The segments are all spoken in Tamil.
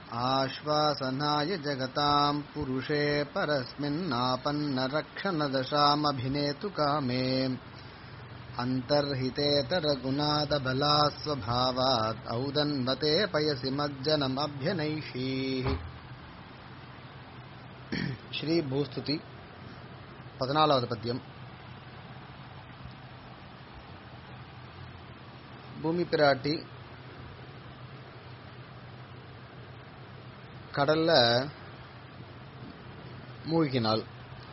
आश्वासनाय जगताम् पुरुषे परस्मिन्नापन्नरक्षणदशामभिनेतु कामे अन्तर्हितेतरगुणादबलास्वभावात् औदन्वते पयसि मज्जनमभ्यनैषीः श्रीभूस्तुति பதினாலாவது பத்தியம் பூமி பிராட்டி கடல்ல மூழ்கினாள்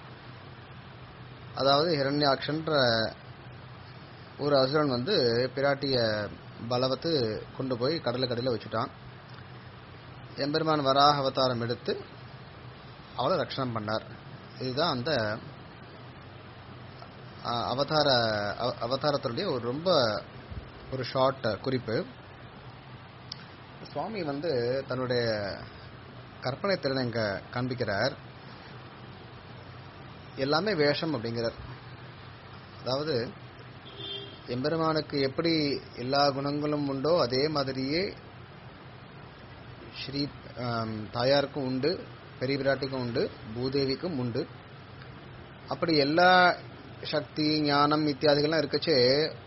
அதாவது ஹிரண்யாட்சன்ற ஒரு அசுரன் வந்து பிராட்டிய பலவத்து கொண்டு போய் கடலுக்கு அடியில் வச்சுட்டான் எம்பெருமான் வராக அவதாரம் எடுத்து அவளை ரட்சணம் பண்ணார் இதுதான் அந்த அஹ், அவதார அவ- அவதாரத்தினுடைய ஒரு ரொம்ப ஒரு ஷார்ட் குறிப்பு சுவாமி வந்து தன்னுடைய கற்பனை திறனை இங்க காண்பிக்கிறார் எல்லாமே வேஷம் அப்படிங்கிறார் அதாவது எம்பெருமானுக்கு எப்படி எல்லா குணங்களும் உண்டோ அதே மாதிரியே ஸ்ரீ ஆம், தாயாருக்கும் உண்டு பெரிய பிராட்டிக்கும் உண்டு பூதேவிக்கும் உண்டு அப்படி எல்லா சக்தி ஞானம் இத்தியாதிகள்லாம் இருக்கச்சே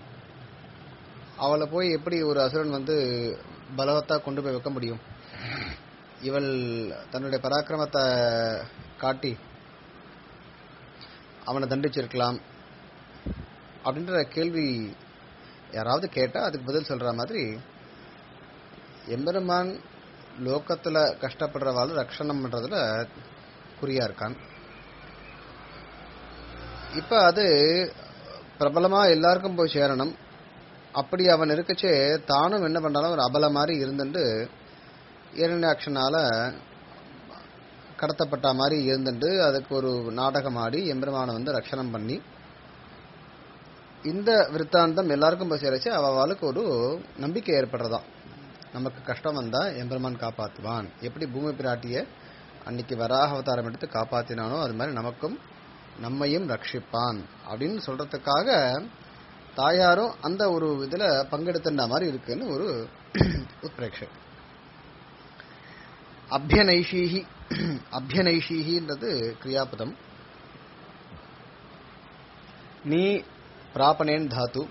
அவளை போய் எப்படி ஒரு அசுரன் வந்து பலவத்தா கொண்டு போய் வைக்க முடியும் இவள் தன்னுடைய பராக்கிரமத்தை காட்டி அவனை தண்டிச்சிருக்கலாம் அப்படின்ற கேள்வி யாராவது கேட்டா அதுக்கு பதில் சொல்ற மாதிரி எம்பெருமான் லோகத்துல கஷ்டப்படுறவாள் ரட்சணம் பண்றதுல குறியா இருக்கான் இப்ப அது பிரபலமா எல்லாருக்கும் போய் சேரணும் அப்படி அவன் இருக்கச்சே தானும் என்ன பண்றாலும் ஒரு அபல மாதிரி இருந்துட்டு இரண்டாட்சனால கடத்தப்பட்ட மாதிரி இருந்துட்டு அதுக்கு ஒரு நாடகம் ஆடி எம்பெருமானை வந்து ரட்சணம் பண்ணி இந்த விற்த்தாந்தம் எல்லாருக்கும் போய் சேரச்சு அவளுக்கு ஒரு நம்பிக்கை ஏற்படுறதாம் நமக்கு கஷ்டம் வந்தா எம்பெருமான் காப்பாத்துவான் எப்படி பூமி பிராட்டிய அன்னைக்கு வராக அவதாரம் எடுத்து காப்பாத்தினானோ அது மாதிரி நமக்கும் நம்மையும் ரட்சிப்பான் அப்படின்னு சொல்றதுக்காக தாயாரும் அந்த ஒரு இதுல பங்கெடுத்துட்ட மாதிரி இருக்குன்னு ஒரு உத்பிரேட்சை அபியனைஷீஹி அபியனைஷீஹின்றது கிரியாபதம் நீ பிராபனேன் தாத்து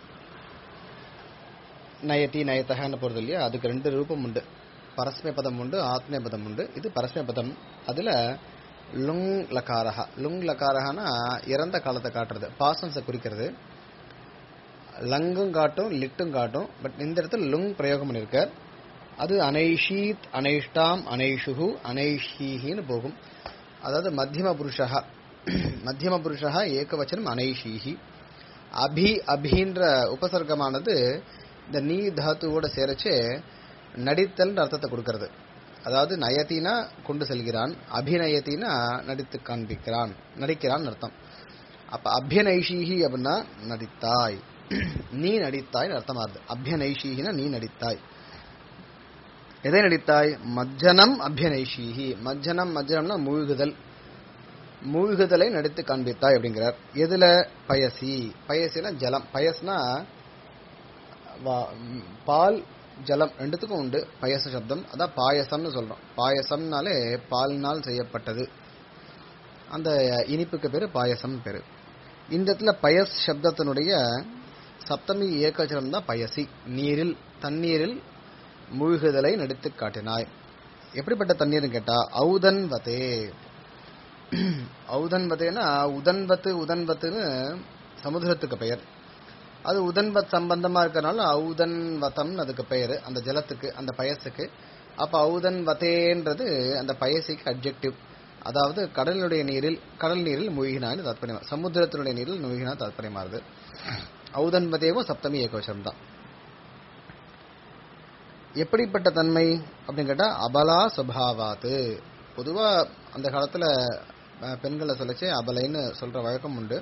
நயதி நயத்தகன்னு போறது இல்லையா அதுக்கு ரெண்டு ரூபம் உண்டு பரஸ்மை பதம் உண்டு ஆத்மே பதம் உண்டு இது பரஸ்மை பதம் அதுல லுங் லகாரஹா லுங் லகாரஹானா இறந்த காலத்தை காட்டுறது பாசன்ஸை குறிக்கிறது லங்கும் காட்டும் லிட்டும் காட்டும் பட் இந்த இடத்துல லுங் பிரயோகம் பண்ணிருக்கார் அது அனைஷீத் அனைஷ்டாம் அனைஷுகு அனைஷீஹின்னு போகும் அதாவது மத்தியம புருஷா மத்தியம புருஷா ஏகவச்சனம் அனைஷீஹி அபி அபின்ற உபசர்க்கமானது இந்த நீ தாத்துவோட சேரச்சு நடித்தல் அர்த்தத்தை கொடுக்கிறது அதாவது நயத்தினா கொண்டு செல்கிறான் அபிநயத்தினா நடித்து காண்பிக்கிறான் நடிக்கிறான் அர்த்தம் அப்ப அபியனைஷீஹி அப்படின்னா நடித்தாய் நீ நடித்தாய் அர்த்தமாகுது அபியனைஷீகினா நீ நடித்தாய் எதை நடித்தாய் மஜ்ஜனம் அபியனைஷீஹி மஜ்ஜனம் மஜ்ஜனம்னா மூழ்குதல் மூழ்குதலை நடித்து காண்பித்தாய் அப்படிங்கிறார் எதுல பயசி பயசினா ஜலம் பயஸ்னா வா- ம், பால் ஜலம் ரெண்டுத்துக்கும் உண்டு பயச சப்தம் அதான் பாயசம்னு சொல்றோம் பாயசம்னாலே பால்னால் செய்யப்பட்டது அந்த இனிப்புக்கு பேரு பாயசம் பேரு இந்த இடத்துல பயஸ் சப்தத்தினுடைய சப்தமி ஏகச்சரம் தான் பயசி நீரில் தண்ணீரில் மூழ்குதலை நடித்து காட்டினாய் எப்படிப்பட்ட தண்ணீர்னு கேட்டா ஔதன்வதே ஔதன்வதேனா உதன்வத்து உதன்வத்துன்னு சமுத்திரத்துக்கு பெயர் அது உதன்வத் சம்பந்தமா இருக்கறனால ஔதன்வதம் அதுக்கு பெயர் அந்த ஜலத்துக்கு அந்த பயசுக்கு அப்ப ஔதன்வதேன்றது அந்த பயசிக்கு அப்ஜெக்டிவ் அதாவது கடலுடைய நீரில் கடல் நீரில் மூழ்கினான்னு தாத்பரியம் சமுத்திரத்தினுடைய நீரில் மூழ்கினா தாத்பரியமாறுது ஔதன்வதேவும் சப்தமி ஏகவசம் தான் எப்படிப்பட்ட தன்மை அப்படின்னு கேட்டா அபலா சுபாவாத்து பொதுவா அந்த காலத்துல அஹ், பெண்களை சொல்லச்சு அபலைன்னு சொல்ற வழக்கம் உண்டு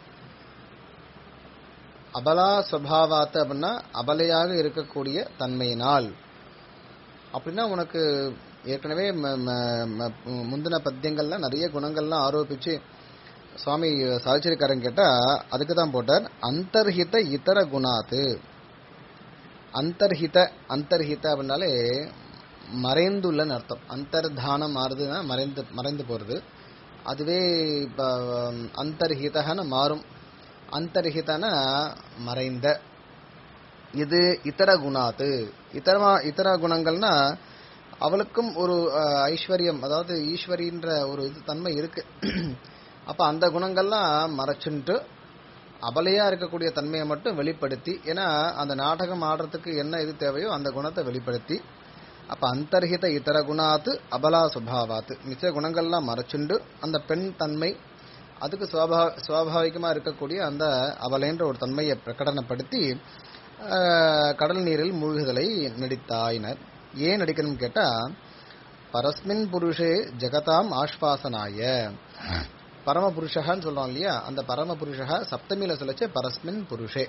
அபலா சுபாவாத்து அப்படின்னா அபலையாக இருக்கக்கூடிய தன்மையினால் அப்படின்னா உனக்கு ஏற்கனவே ம- ம- ம- முந்தின பத்தியங்கள்ல நிறைய குணங்கள்லாம் ஆரோபிச்சு சுவாமி சாதிச்சிருக்காருன்னு கேட்டா அதுக்கு தான் போட்டார் அந்தர்ஹித இதர குணாத்து அந்தர்ஹித அந்தர்ஹித அப்படின்னாலே மறைந்துள்ளன்னு அர்த்தம் அந்தர்தானம் மாறுதுன்னா மறைந்து மறைந்து போறது அதுவே இப்ப அந்தர்ஹிதகன்னு மாறும் அந்தர்ஹிதன மறைந்த இது இதர குணாத்து இதரமா இதர குணங்கள்னா அவளுக்கும் ஒரு அஹ், ஐஸ்வர்யம் அதாவது ஈஸ்வரின்ற ஒரு இது தன்மை இருக்கு அப்ப அந்த குணங்கள்லாம் மறைச்சுட்டு அபலையா இருக்கக்கூடிய தன்மையை மட்டும் வெளிப்படுத்தி ஏன்னா அந்த நாடகம் ஆடுறதுக்கு என்ன இது தேவையோ அந்த குணத்தை வெளிப்படுத்தி அப்ப அந்தர்ஹித இதர குணாத்து அபலா சுபாவாத்து மிச்ச குணங்கள்லாம் மறைச்சுண்டு அந்த பெண் தன்மை அதுக்கு சுவாபா சுவாபாவிகமா இருக்கக்கூடிய அந்த அபலைன்ற ஒரு தன்மையை பிரகடனப்படுத்தி ஆஹ், கடல் நீரில் மூழ்குதலை நடித்தாயினர் ஏன் நடிக்கணும்னு கேட்டா பரஸ்மின் புருஷே ஜெகதாம் ஆஸ்வாசனாய பரம புருஷகான்னு சொல்றோம் இல்லையா அந்த பரம புருஷக சப்தமியில சொல்லச்சு பரஸ்மின் புருஷே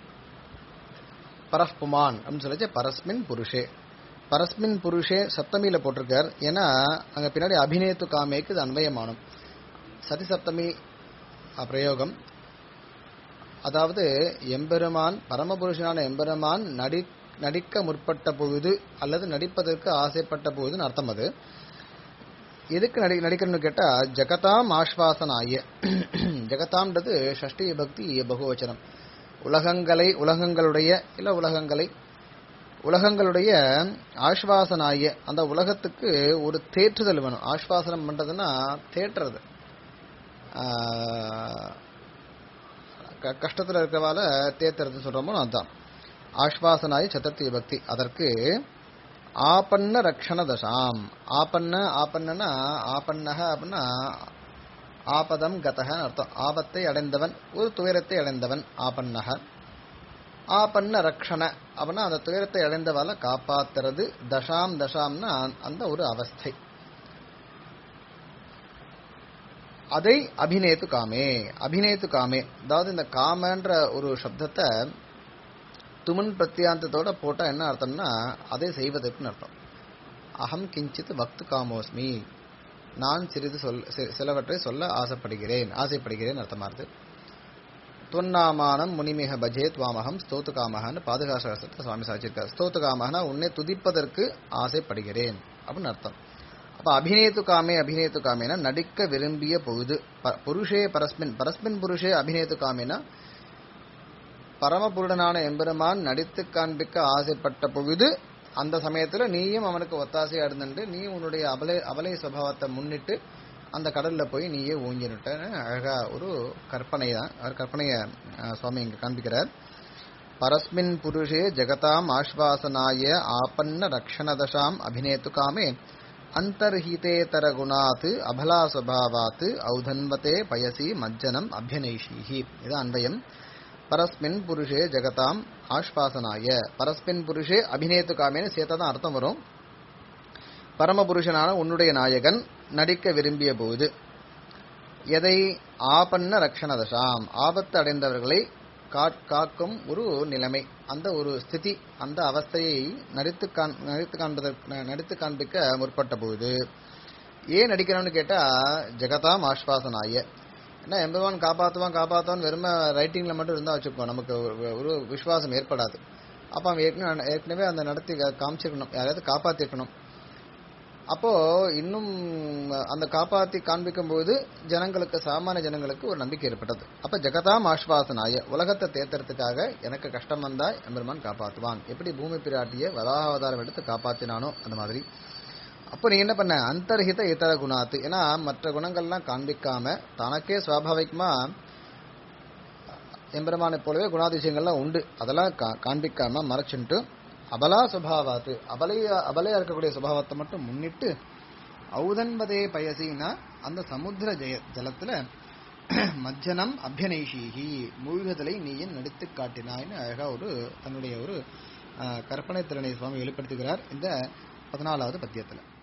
பரஸ்புமான் அப்படின்னு சொல்லச்சு பரஸ்மின் புருஷே பரஸ்மின் புருஷே சப்தமியில போட்டிருக்கார் ஏன்னா அங்க பின்னாடி அபிநேத்து காமேக்கு இது அன்வயமானம் சதி சப்தமி அஹ், பிரயோகம் அதாவது எம்பெருமான் பரமபுருஷனான எம்பெருமான் நடி நடிக்க முற்பட்ட பொழுது அல்லது நடிப்பதற்கு ஆசைப்பட்ட பொழுதுன்னு அர்த்தம் அது எதுக்கு நடி நடிக்கணும்னு கேட்டா ஜெகதாம் ஆஸ்வாசனாய ஜெகதாம்ன்றது ஷஷ்டி பக்தி பகுவச்சனம் உலகங்களை உலகங்களுடைய இல்ல உலகங்களை உலகங்களுடைய ஆஸ்வாசனாய அந்த உலகத்துக்கு ஒரு தேற்றுதல் வேணும் ஆஸ்வாசனம் பண்றதுன்னா தேற்றுறது ஆஹ், க- கஷ்டத்துல இருக்கவால தேத்துறது சொல்றோமோ அதான் ஆஸ்வாசனாய சதர்த்தி பக்தி அதற்கு ஆபன்ன ரக்ஷண தசாம் ஆபன்ன ஆபன்னனா ஆபன்னக அப்படின்னா ஆபதம் கதகன்னு அர்த்தம் ஆபத்தை அடைந்தவன் ஒரு துயரத்தை அடைந்தவன் ஆபன்னக ஆபன்ன ரக்ஷண அப்படின்னா அந்த துயரத்தை அடைந்தவால காப்பாத்துறது தசாம் தசாம்னா அந்த ஒரு அவஸ்தை அதை அபிநேத்து காமே அபிநேத்து காமே அதாவது இந்த காமன்ற ஒரு சப்தத்தை துமன் பிரத்யாந்தத்தோட போட்டா என்ன அர்த்தம்னா அதை செய்வதற்குன்னு அர்த்தம் அகம் கிஞ்சித் வக்து காமோஸ்மி நான் சிறிது சொல் சி- சிலவற்றை சொல்ல ஆசைப்படுகிறேன் ஆசைப்படுகிறேன் அர்த்தமாகுது துவன்னாமானம் முனிமிக பஜே துவாமகம் ஸ்தோத்து காமகன்னு பாதுகாசகத்தை சுவாமி சாச்சிருக்கார் ஸ்தோத்து காமகனா உன்னை துதிப்பதற்கு ஆசைப்படுகிறேன் அப்படின்னு அர்த்தம் அப்ப அபிநேத்து காமே அபிநேத்து காமேனா நடிக்க விரும்பிய பொழுது ப- புருஷே பரஸ்மின் பரஸ்மின் புருஷே அபிநேத்து காமேனா பரமபுருடனான எம்பெருமான் நடித்து காண்பிக்க ஆசைப்பட்ட பொழுது அந்த சமயத்துல நீயும் அவனுக்கு ஒத்தாசையா இருந்துட்டு நீ உன்னுடைய அபலை அபலை சுபாவத்தை முன்னிட்டு அந்த கடல்ல போய் நீயே ஊங்கினுட்டன்னு அழகா ஒரு கற்பனை தான் அவர் கற்பனைய அஹ், சுவாமி இங்க காண்பிக்கிறார் பரஸ்மின் புருஷே ஜெகதாம் ஆஸ்வாசனாய ஆபன்ன ரக்ஷணதசாம் அபிநேத்து காமே அந்தர்ஹிதேதர குணாத் அபலா சுபாவாத் ஔதன்வதே பயசி மஜ்ஜனம் அபியனைஷீஹி இது அன்வயம் பரஸ்மின் புருஷே ஜெகதாம் ஆஸ்வாசனாய பரஸ்மின் புருஷே அபிநேத்து காமேன்னு சேர்த்தா தான் அர்த்தம் வரும் பரமபுருஷனான உன்னுடைய நாயகன் நடிக்க விரும்பிய போது எதை ஆபன்ன ரக்ஷணதசாம் ஆபத்து அடைந்தவர்களை காட்- காக்கும் ஒரு நிலைமை அந்த ஒரு ஸ்திதி அந்த அவஸ்தையை நடித்து காண் நடித்து காண்பதற்கு ந- நடித்து காண்பிக்க முற்பட்ட போது ஏன் நடிக்கணும்னு கேட்டா ஜெகதாம் ஆஸ்வாசனாய ஏன்னா எம்பெருமான் காப்பாத்துவான் காப்பாத்துவான் வெறும ரைட்டிங்ல மட்டும் இருந்தா வச்சுக்கோ நமக்கு ஒரு- ஒரு விசுவாசம் ஏற்படாது அப்ப அவன் ஏற்கனவே ஏற்கனவே அந்த நடத்தி காமிச்சிருக்கணும் யாராவது காப்பாத்திருக்கணும் அப்போ இன்னும் அந்த காப்பாத்தி காண்பிக்கும் போது ஜனங்களுக்கு சாமானிய ஜனங்களுக்கு ஒரு நம்பிக்கை ஏற்பட்டது அப்ப ஜெகதாம் ஆஸ்வாசனாய உலகத்தை தேத்துறதுக்காக எனக்கு கஷ்டம் வந்தா எம்பெருமான் காப்பாத்துவான் எப்படி பூமி பிராட்டிய வராகாவதாரம் எடுத்து காப்பாத்தினானோ அந்த மாதிரி அப்போ நீ என்ன பண்ண அந்தர்ஹித இதர குணாத்து ஏன்னா மற்ற குணங்கள்லாம் காண்பிக்காம தனக்கே சுவாபாவிகமா எம்பெருமானை போலவே குணாதிசயங்கள்லாம் உண்டு அதெல்லாம் கா- காண்பிக்காம மறைச்சுட்டு அபலா சுபாவாத்து அபலைய அபலையா இருக்கக்கூடிய சுபாவத்தை மட்டும் முன்னிட்டு ஔதன்பதே பயசினா அந்த சமுத்திர ஜெய ஜலத்துல மஜ்ஜனம் அபியனைஷீகி மூழ்குதலை நீயும் நடித்து காட்டினாய்னு அழகா ஒரு தன்னுடைய ஒரு அஹ், கற்பனை திறனை சுவாமி வெளிப்படுத்துகிறார் இந்த பதினாலாவது பத்தியத்துல